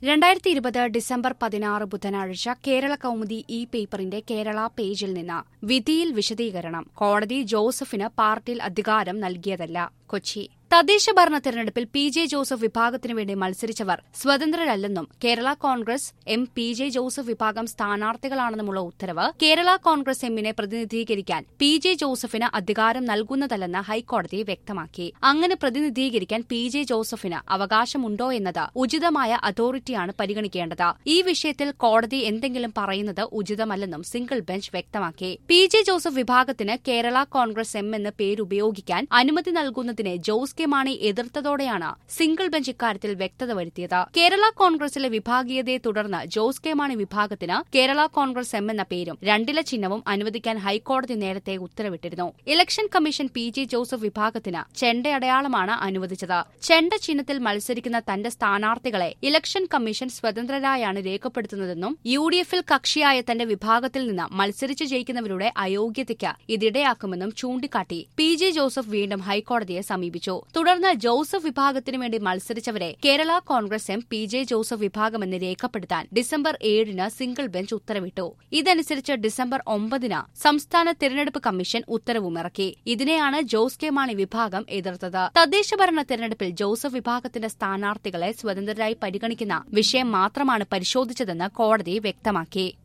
രണ്ടായിരത്തി ഇരുപത് ഡിസംബർ പതിനാറ് ബുധനാഴ്ച കേരള കൗമുദി ഇ പേപ്പറിന്റെ കേരള പേജിൽ നിന്ന് വിധിയിൽ വിശദീകരണം കോടതി ജോസഫിന് പാർട്ടിയിൽ അധികാരം നൽകിയതല്ല കൊച്ചി തദ്ദേശ ഭരണ തെരഞ്ഞെടുപ്പിൽ പി ജെ ജോസഫ് വിഭാഗത്തിനു വേണ്ടി മത്സരിച്ചവർ സ്വതന്ത്രരല്ലെന്നും Kerala Congress M P J Joseph വിഭാഗം സ്ഥാനാർത്ഥികളാണെന്നുമുള്ള ഉത്തരവ് കേരള കോൺഗ്രസ് എമ്മിനെ പ്രതിനിധീകരിക്കാൻ പി ജെ ജോസഫിന് അധികാരം നൽകുന്നതല്ലെന്ന് ഹൈക്കോടതി വ്യക്തമാക്കി അങ്ങനെ പ്രതിനിധീകരിക്കാൻ പി ജെ ജോസഫിന് അവകാശമുണ്ടോ എന്നത് ഉചിതമായ അതോറിറ്റിയാണ് പരിഗണിക്കേണ്ടത് ഈ വിഷയത്തിൽ കോടതി എന്തെങ്കിലും പറയുന്നത് ഉചിതമല്ലെന്നും സിംഗിൾ ബെഞ്ച് വ്യക്തമാക്കി പി ജെ ജോസഫ് വിഭാഗത്തിന് കേരള കോൺഗ്രസ് എം എന്ന് പേരുപയോഗിക്കാൻ അനുമതി നൽകുന്നതിനെ ജോസ് കെ മാണി എതിർത്തതോടെയാണ് സിംഗിൾ ബെഞ്ച് ഇക്കാര്യത്തിൽ വ്യക്തത വരുത്തിയത് കേരള കോൺഗ്രസിലെ വിഭാഗീയതയെ തുടർന്ന് ജോസ് കെ മാണി വിഭാഗത്തിന് കേരള കോൺഗ്രസ് എം എന്ന പേരും രണ്ടില ചിഹ്നവും അനുവദിക്കാൻ ഹൈക്കോടതി നേരത്തെ ഉത്തരവിട്ടിരുന്നു election commission P J Joseph വിഭാഗത്തിന് ചെണ്ടയടയാളമാണ് അനുവദിച്ചത് ചെണ്ട ചിഹ്നത്തിൽ മത്സരിക്കുന്ന തന്റെ സ്ഥാനാർത്ഥികളെ ഇലക്ഷൻ കമ്മീഷൻ സ്വതന്ത്രരായാണ് രേഖപ്പെടുത്തുന്നതെന്നും യു ഡി എഫിൽ കക്ഷിയായ തന്റെ വിഭാഗത്തിൽ നിന്ന് മത്സരിച്ച് ജയിക്കുന്നവരുടെ അയോഗ്യതയ്ക്ക് ഇതിടയാക്കുമെന്നും ചൂണ്ടിക്കാട്ടി പി ജെ ജോസഫ് വീണ്ടും ഹൈക്കോടതിയെ സമീപിച്ചു തുടർന്ന് ജോസഫ് വിഭാഗത്തിനു വേണ്ടി മത്സരിച്ചവരെ Kerala Congress M P J Joseph വിഭാഗമെന്ന് രേഖപ്പെടുത്താൻ ഡിസംബർ ഏഴിന് സിംഗിൾ ബെഞ്ച് ഉത്തരവിട്ടു ഇതനുസരിച്ച് ഡിസംബർ ഒമ്പതിന് സംസ്ഥാന തിരഞ്ഞെടുപ്പ് കമ്മീഷൻ ഉത്തരവുമിറക്കി ഇതിനെയാണ് ജോസ് കെ മാണി വിഭാഗം എതിർത്തത് തദ്ദേശഭരണ തെരഞ്ഞെടുപ്പിൽ ജോസഫ് വിഭാഗത്തിന്റെ സ്ഥാനാർത്ഥികളെ സ്വതന്ത്രരായി പരിഗണിക്കുന്ന വിഷയം മാത്രമാണ് പരിശോധിച്ചതെന്ന് കോടതി വ്യക്തമാക്കി